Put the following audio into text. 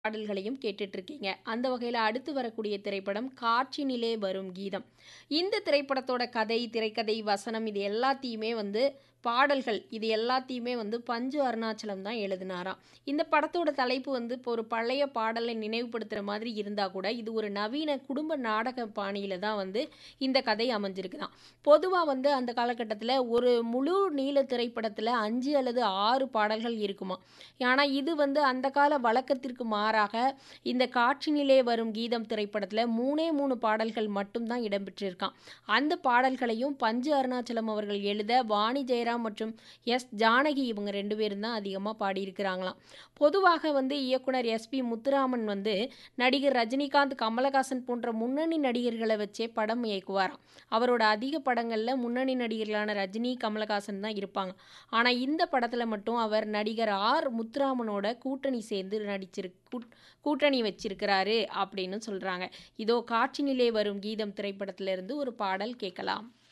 பாடல்களையும் கேட்டுட்டு இருக்கீங்க. அந்த வகையில அடுத்து வரக்கூடிய திரைப்படம் காற்றினிலே வரும் கீதம். இந்த திரைப்படத்தோட கதை, திரைக்கதை, வசனம் இது எல்லாத்தையுமே வந்து பாடல்கள் இது எல்லாத்தையுமே வந்து பஞ்சு அருணாச்சலம் தான் எழுதினாராம். இந்த படத்தோட தலைப்பு வந்து இப்போ ஒரு பழைய பாடலை நினைவுபடுத்துற மாதிரி இருந்தா கூட, இது ஒரு நவீன குடும்ப நாடக பாணியில தான் வந்து இந்த கதை அமைஞ்சிருக்குதாம். பொதுவா வந்து அந்த காலகட்டத்தில ஒரு முழு நீள திரைப்படத்தில 5 அல்லது 6 பாடல்கள் இருக்குமாம். ஆனா இது வந்து அந்த கால வழக்கத்திற்கு மாறாக இந்த காற்றினிலே வரும் கீதம் திரைப்படத்தில 3ஏ 3 பாடல்கள் மட்டும் தான் இடம்பெற்றிருக்காம். அந்த பாடல்களையும் பஞ்சு அருணாச்சலம் அவர்கள் எழுத வாணி ஜெயராம் மற்றும் எஸ். ஜானகி இவங்க 2 பேரும் தான் அதிகமா பாடியிருக்கிறாங்களாம். பொதுவாக வந்து இயக்குனர் எஸ். பி. முத்துராமன் வந்து நடிகர் ரஜினிகாந்த், கமலஹாசன் போன்ற முன்னணி நடிகர்கள வச்சே படம் இயக்குவாராம். அவரோட அதிக படங்கள்ல முன்னணி நடிகர்களான ரஜினி, கமலஹாசன் தான் இருப்பாங்க. ஆனா இந்த படத்தில மட்டும் அவர் நடிகர் ஆர். முத்துராமனோட கூட்டணி சேர்ந்து நடிச்சிரு கூட் கூட்டணி வச்சிருக்கிறாரு அப்படின்னு சொல்றாங்க. இதோ காற்றினிலே வரும் கீதம் திரைப்படத்திலிருந்து ஒரு பாடல் கேட்கலாம்.